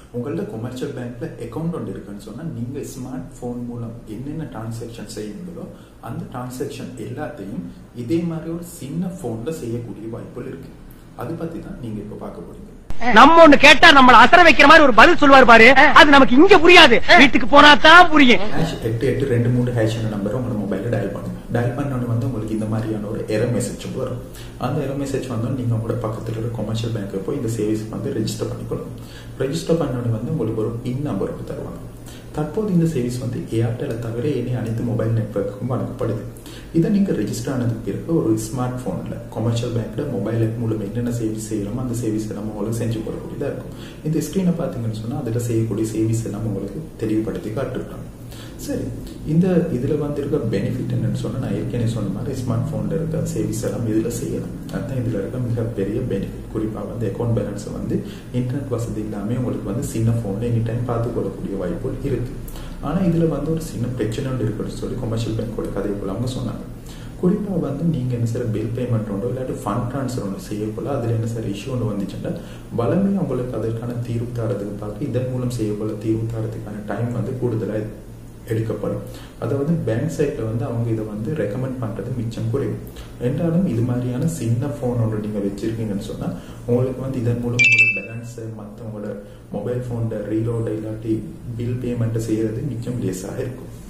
உங்கள்ட்ட கொமர்ஷியல் பேங்க்ல அக்கௌண்ட் ஒன்று இருக்குன்னு சொன்னா நீங்க ஸ்மார்ட் போன் மூலம் என்னென்ன டிரான்சாக்ஷன் செய்யுங்களோ அந்த டிரான்சாக்ஷன் எல்லாத்தையும் இதே மாதிரி ஒரு சின்ன போன்ல செய்யக்கூடிய வாய்ப்புகள் இருக்கு அது பத்தி தான் நீங்க இப்ப பார்க்க போறீங்க நம்ம ஒண்ணு கேட்டா நம்மள அசர வைக்கிற மாதிரி ஒரு பதில் சொல்லுவார் பாரு அது நமக்கு இங்க புரியாது வீட்டுக்கு போனா தான் புரியும் ஹேஷ் எட்டு எட்டு ரெண்டு மூணு ஹேஷ் நம்பர் உங்களோட மொபைலில் டயல் பண்ணுங்க டயல் பண்ணோன்னு வந்து உங்களுக்கு இந்த மாதிரியான ஒரு எரர் மெசேஜ் வரும் அந்த எரர் மெசேஜ் வந்தோம் நீங்க உங்களோட பக்கத்துல இருக்கிற கொமர்ஷியல் பேங்க்கு போய் இந்த சேவிஸ் வந்து ரெஜிஸ்டர் பண்ணிக்கொள்ளணும் ரெஜிஸ்டர் பண்ணோன்னு வந்து உங்களுக்கு ஒரு பின் நம்பர் ஒன்று தருவாங்க தற்போது இந்த சர்வீஸ் வந்து ஏர்டெலை தவிர இனி அனைத்து மொபைல் நெட்வொர்க்குக்கும் வழங்கப்படுது இதை நீங்க ரெஜிஸ்டர் ஆனதுக்கு பிறகு ஒரு ஸ்மார்ட் போன்ல கொமர்ஷியல் பேங்க்ல மொபைல் ஆப் மூலம் என்னென்ன சேவிஸ் செய்யலாமோ அந்த சேவிஸ் நம்ம உங்களுக்கு செஞ்சு போடக்கூடியதா இருக்கும் இந்த ஸ்கிரீனை பார்த்தீங்கன்னு சொன்னா அதுல செய்யக்கூடிய சேவிஸ் எல்லாம் உங்களுக்கு தெளிவுபடுத்தி காட்டிருக்காங்க சரி இந்த இதுல வந்து இருக்க பெனிஃபிட் என்னன்னு சொன்னா நான் ஏற்கனவே சொன்ன மாதிரி ஸ்மார்ட் போன்ல இருக்க சேவிஸ் எல்லாம் இதுல செய்யலாம் அதுதான் இதுல இருக்க மிகப்பெரிய பெனிஃபிட் குறிப்பா வந்து அக்கௌண்ட் பேலன்ஸை வந்து இன்டர்நெட் வசதி இல்லாம உங்களுக்கு வந்து சின்ன போன்ல எனி டைம் பார்த்து கொள்ளக்கூடிய வாய்ப்புகள் இருக்கு ஆனா இதுல வந்து ஒரு சின்ன பிரச்சனை ஒன்று இருக்குன்னு சொல்லி கொமர்ஷியல் பேங்கோட கதை போல அவங்க சொன்னாங்க குறிப்பா வந்து நீங்க என்ன சார் பில் பேமெண்ட் ஒன்றோ இல்லாட்டி ஃபண்ட் ட்ரான்ஸ்ஃபர் ஒன்று செய்யக்குள்ள அதுல என்ன சார் இஷ்யூ ஒன்று வந்துச்சுன்னா வளமையாக உங்களுக்கு அதற்கான தீர்வு தரதுக்கு பார்க்க இதன் மூலம் செய்யக்குள்ள தீர்வு தரதுக்கான டைம் வந்து கூடுதலா எடுக்கப்படும் அதாவது பேங்க் சைட்ல வந்து அவங்க இதை வந்து ரெக்கமெண்ட் பண்றது மிச்சம் குறையும் என்றாலும் இது மாதிரியான சின்ன போன் ஒன்று நீங்க வச்சிருக்கீங்கன்னு சொன்னா உங்களுக்கு வந்து இதன் மூலம் உங்களோட பேலன்ஸ் மற்றவங்களோட மொபைல் போன்ல ரீலோட இல்லாட்டி பில் பேமெண்ட் செய்யறது மிச்சம் லேஸாக இருக்கும்